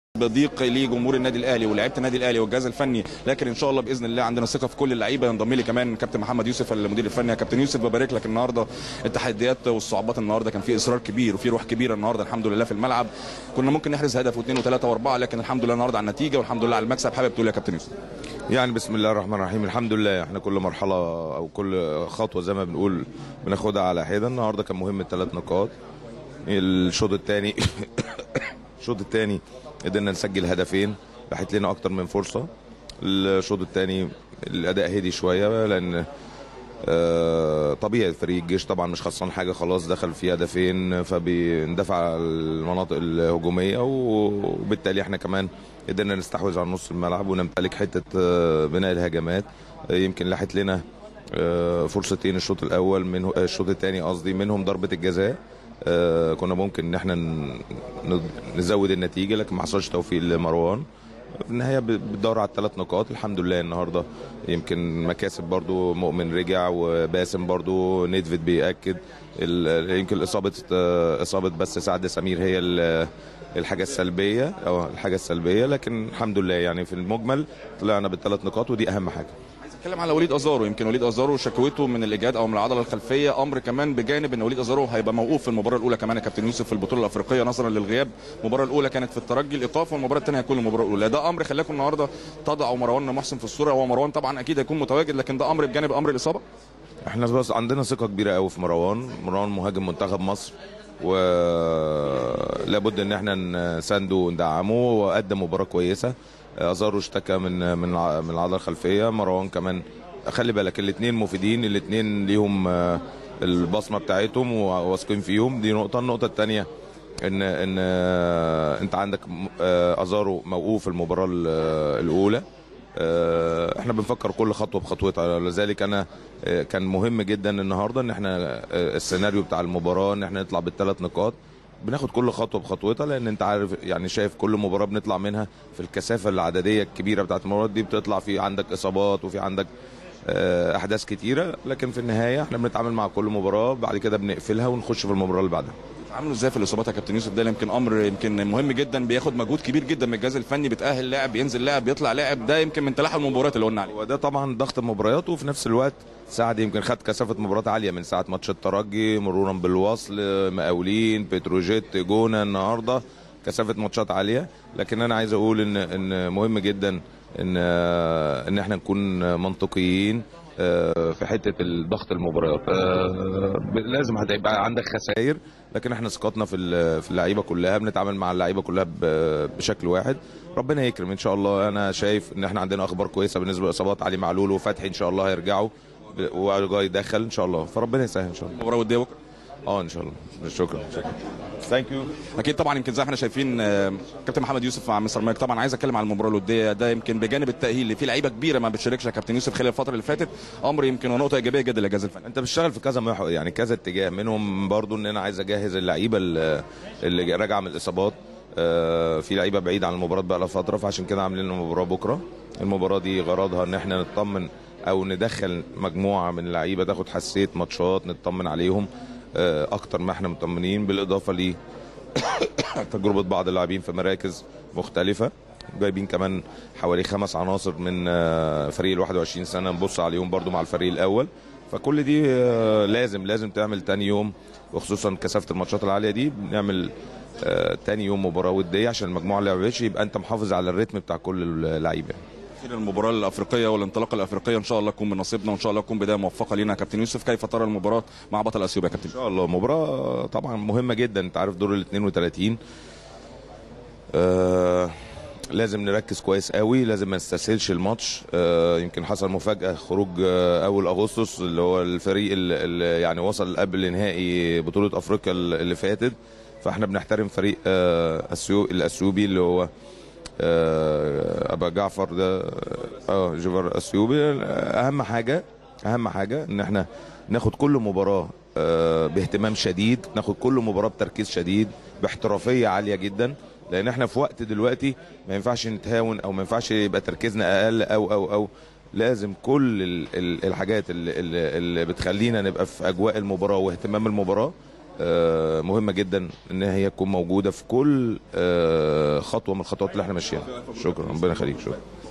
بضيق لجمهور النادي الاهلي ولاعيبه النادي الاهلي والجهاز الفني لكن ان شاء الله باذن الله عندنا ثقه في كل اللعيبه ينضم لي كمان كابتن محمد يوسف المدير الفني يا كابتن يوسف ببارك لك النهارده التحديات والصعوبات النهارده كان في اصرار كبير وفي روح كبيره النهارده الحمد لله في الملعب كنا ممكن نحرز هدف واثنين وثلاثه واربعه لكن الحمد لله النهارده على النتيجه والحمد لله على المكسب حابب تقول يا كابتن يوسف يعني بسم الله الرحمن الرحيم الحمد لله احنا كل مرحله او كل خطوه زي ما بنقول بناخدها على حده النهارده كان مهم الثلاث نقاط الشوط الثاني الشوط الثاني قدرنا نسجل هدفين راحت لنا اكتر من فرصه الشوط الثاني الاداء هدي شويه لان آه، طبيعي فريق الجيش طبعا مش خسران حاجه خلاص دخل فيه هدفين فبندافع على المناطق الهجوميه وبالتالي احنا كمان قدرنا نستحوذ على نص الملعب ونمتلك حته آه، بناء الهجمات آه، يمكن لاحت لنا آه، فرصتين الشوط الاول منه آه، الشوط الثاني قصدي منهم ضربه الجزاء آه، كنا ممكن ان احنا ن- ن- نزود النتيجه لكن ما حصلش توفيق لمروان في النهايه ب- بتدور على الثلاث نقاط الحمد لله النهارده يمكن مكاسب برضو مؤمن رجع وباسم برضو نيدفيد بيأكد ال- يمكن اصابه آه، اصابه بس سعد سمير هي ال- الحاجه السلبيه او الحاجه السلبيه لكن الحمد لله يعني في المجمل طلعنا بالثلاث نقاط ودي اهم حاجه عايز اتكلم على وليد ازارو يمكن وليد ازارو شكوته من الاجهاد او من العضله الخلفيه امر كمان بجانب ان وليد ازارو هيبقى موقوف في المباراه الاولى كمان يا كابتن يوسف في البطوله الافريقيه نظرا للغياب المباراه الاولى كانت في الترجي الايقاف والمباراه الثانيه هتكون المباراه الاولى ده امر خلاكم النهارده تضعوا مروان محسن في الصوره هو مروان طبعا اكيد هيكون متواجد لكن ده امر بجانب امر الاصابه احنا بس عندنا ثقه كبيره قوي في مروان مروان مهاجم منتخب مصر ولابد ان احنا نسانده وندعمه وقدم مباراه كويسه ازارو اشتكى من من الع- من العضله الخلفيه مروان كمان خلي بالك الاثنين مفيدين الاثنين ليهم آه، البصمه بتاعتهم وواثقين فيهم دي نقطه النقطه الثانيه ان ان آه، انت عندك م- آه، ازارو موقوف المباراه ال- الاولى آه، احنا بنفكر كل خطوه بخطوتها لذلك انا آه، كان مهم جدا النهارده ان احنا آه، السيناريو بتاع المباراه ان احنا نطلع بالثلاث نقاط بناخد كل خطوه بخطوتها لان انت عارف يعني شايف كل مباراه بنطلع منها في الكثافه العدديه الكبيره بتاعت المباريات دي بتطلع في عندك اصابات وفي عندك آه، احداث كتيره لكن في النهايه احنا بنتعامل مع كل مباراه بعد كده بنقفلها ونخش في المباراه اللي بعدها عامله ازاي في الاصابات يا كابتن يوسف ده يمكن امر يمكن مهم جدا بياخد مجهود كبير جدا من الجهاز الفني بتاهل لاعب بينزل لاعب بيطلع لاعب ده يمكن من تلاحم المباريات اللي قلنا عليه وده طبعا ضغط المباريات وفي نفس الوقت سعد يمكن خد كثافه مباريات عاليه من ساعه ماتش الترجي مرورا بالوصل مقاولين بتروجيت جونه النهارده كثافه ماتشات عاليه لكن انا عايز اقول ان ان مهم جدا ان ان احنا نكون منطقيين آه، في حته ضغط المباريات آه، لازم هتبقى عندك خسائر لكن احنا ثقتنا في ال- في اللعيبه كلها بنتعامل مع اللعيبه كلها ب- بشكل واحد ربنا يكرم ان شاء الله انا شايف ان احنا عندنا اخبار كويسه بالنسبه لاصابات علي معلول وفتحي ان شاء الله هيرجعوا ب- وجاي يدخل ان شاء الله فربنا يسهل ان شاء الله المباراه وديه بكره اه ان شاء الله شكرا شكرا ثانك يو اكيد طبعا يمكن زي ما احنا شايفين آه، كابتن محمد يوسف مع مستر مايك طبعا عايز اتكلم على المباراه الوديه ده يمكن بجانب التاهيل اللي فيه لعيبه كبيره ما بتشاركش يا كابتن يوسف خلال الفتره اللي فاتت امر يمكن ونقطه ايجابيه جدا للجهاز الفني انت بتشتغل في كذا محور يعني كذا اتجاه منهم برضو ان انا عايز اجهز اللعيبه اللي اللي راجعه من الاصابات آه، في لعيبه بعيده عن المباراه بقى لها فتره فعشان كده عاملين لنا مباراه بكره المباراه دي غرضها ان احنا نطمن او ندخل مجموعه من اللعيبه تاخد حساسيه ماتشات نطمن عليهم آه، اكتر ما احنا مطمنين بالاضافه ل تجربه بعض اللاعبين في مراكز مختلفه جايبين كمان حوالي خمس عناصر من آه، فريق ال 21 سنه نبص عليهم برضو مع الفريق الاول فكل دي آه، لازم لازم تعمل تاني يوم وخصوصا كثافه الماتشات العاليه دي بنعمل آه، تاني يوم مباراه وديه عشان المجموعه اللي لعبتش يبقى انت محافظ على الريتم بتاع كل اللعيبه اخيرا المباراه الافريقيه والانطلاقه الافريقيه ان شاء الله تكون من نصيبنا وان شاء الله تكون بدايه موفقه لينا يا كابتن يوسف كيف ترى المباراه مع بطل اثيوبيا يا كابتن ان شاء الله مباراه طبعا مهمه جدا انت عارف دور ال 32 آه لازم نركز كويس قوي لازم ما نستسهلش الماتش آه يمكن حصل مفاجاه خروج آه اول اغسطس اللي هو الفريق اللي اللي يعني وصل قبل نهائي بطوله افريقيا اللي فاتت فاحنا بنحترم فريق آه أسيو الاثيوبي اللي هو آه ابا جعفر ده اه جيفر اثيوبي اهم حاجه اهم حاجه ان احنا ناخد كل مباراه آه، باهتمام شديد ناخد كل مباراه بتركيز شديد باحترافيه عاليه جدا لان احنا في وقت دلوقتي ما ينفعش نتهاون او ما ينفعش يبقى تركيزنا اقل او او او لازم كل ال- ال- الحاجات اللي, اللي اللي بتخلينا نبقى في اجواء المباراه واهتمام المباراه آه، مهمه جدا ان هي تكون موجوده في كل آه، خطوه من الخطوات اللي احنا ماشيينها شكرا ربنا يخليك شكرا